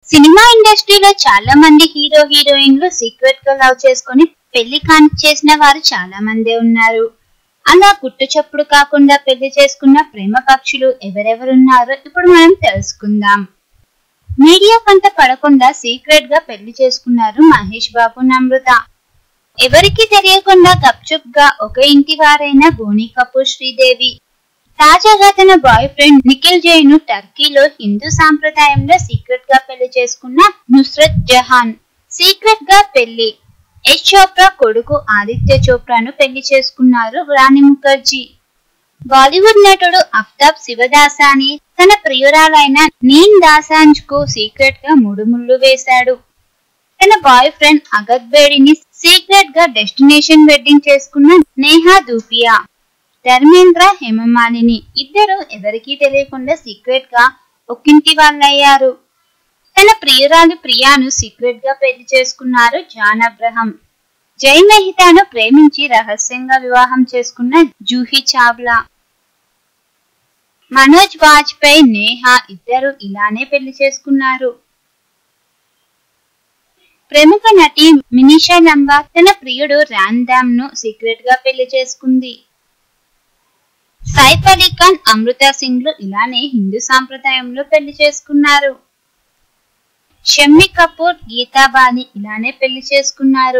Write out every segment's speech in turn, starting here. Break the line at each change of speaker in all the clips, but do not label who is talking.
cinema ఇండస్ట్రీలో చాలా మంది హీరో హీరోయిన్లు సీక్రెట్ గా లవ్ చేసుకొని పెళ్లి కాని చేసిన వారు చాలా మందే ఉన్నారు అలా గుట్టు చప్పుడు కాకుండా పెళ్లి చేసుకున్న ప్రేమ పక్షులు ఎవరెవరున్నారో ఇప్పుడు మనం తెలుసుకుందాం మీడియా కంట పడకుండా సీక్రెట్ గా పెళ్లి చేసుకున్నారు మహేష్ బాబు నమ్రత ఎవరికి తెలియకుండా గప్చుప్ గా ఒక ఇంటి వారైన బోని కపూర్ శ్రీదేవి తాజాగా తన బాయ్ ఫ్రెండ్ నిఖిల్ జైన్ ను టర్కీలో హిందూ సాంప్రదాయంలో సీక్రెట్ గా పెళ్లి చేసుకున్న నుస్రత్ జహాన్ సీక్రెట్ గా పెళ్లి యశ్ చోప్రా కొడుకు ఆదిత్య చోప్రాను పెళ్లి చేసుకున్నారు రాణి ముఖర్జీ బాలీవుడ్ నటుడు అఫ్తాబ్ శివదాసాని తన ప్రియురాలైన నీన్ దాసాంజ్ కు సీక్రెట్ గా మూడు ముళ్ళు వేశాడు తన బాయ్ ఫ్రెండ్ అగత్ బేడిని సీక్రెట్ గా డెస్టినేషన్ వెడ్డింగ్ చేసుకున్న నేహా దూపియా ధర్మేంద్ర హేమమాలిని ఇద్దరు ఎవరికీ తెలియకుండా సీక్రెట్ గా ఒక్కింటి వాళ్ళయ్యారు తన ప్రియురాలు ప్రియాను సీక్రెట్ గా పెళ్లి చేసుకున్నారు జాన్ అబ్రహం జై మెహితాను ప్రేమించి రహస్యంగా వివాహం చేసుకున్న జూహీ చావ్లా మనోజ్ వాజ్పేయి నేహా ఇద్దరు ఇలానే పెళ్లి చేసుకున్నారు ప్రముఖ నటి మినిషా లంబా తన ప్రియుడు రాందామ్ ను సీక్రెట్ గా పెళ్లి చేసుకుంది సైఫ్ అలీ ఖాన్ అమృత సింగ్ లు ఇలానే హిందూ సాంప్రదాయంలో పెళ్లి చేసుకున్నారు షమ్మి కపూర్ గీతా బాలి ఇలానే పెళ్లి చేసుకున్నారు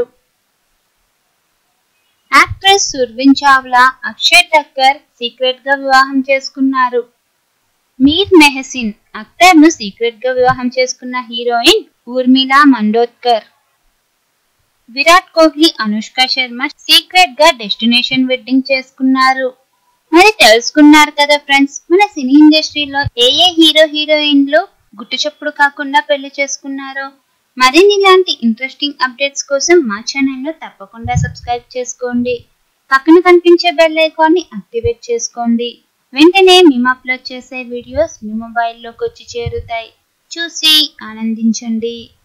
యాక్ట్రెస్ సుర్విన్ చావ్లా అక్షయ్ టక్కర్ సీక్రెట్ గా వివాహం చేసుకున్నారు మీర్ మెహసిన్ అఖ్తర్ ను సీక్రెట్ గా వివాహం చేసుకున్న హీరోయిన్ ఊర్మిళా మండోత్కర్ విరాట్ కోహ్లీ అనుష్క శర్మ సీక్రెట్ గా డెస్టినేషన్ వెడ్డింగ్ చేసుకున్నారు మరి తెలుసుకున్నారు కదా ఫ్రెండ్స్ మన సినీ ఇండస్ట్రీలో ఏ ఏ హీరో హీరోయిన్లు గుట్టు చప్పుడు కాకుండా పెళ్లి చేసుకున్నారో మరిన్ని ఇలాంటి ఇంట్రెస్టింగ్ అప్డేట్స్ కోసం మా ఛానల్లో తప్పకుండా సబ్స్క్రైబ్ చేసుకోండి పక్కన కనిపించే బెల్ ఐకాన్ని యాక్టివేట్ చేసుకోండి వెంటనే మేము అప్లోడ్ చేసే వీడియోస్ మీ మొబైల్లోకి వచ్చి చేరుతాయి చూసి ఆనందించండి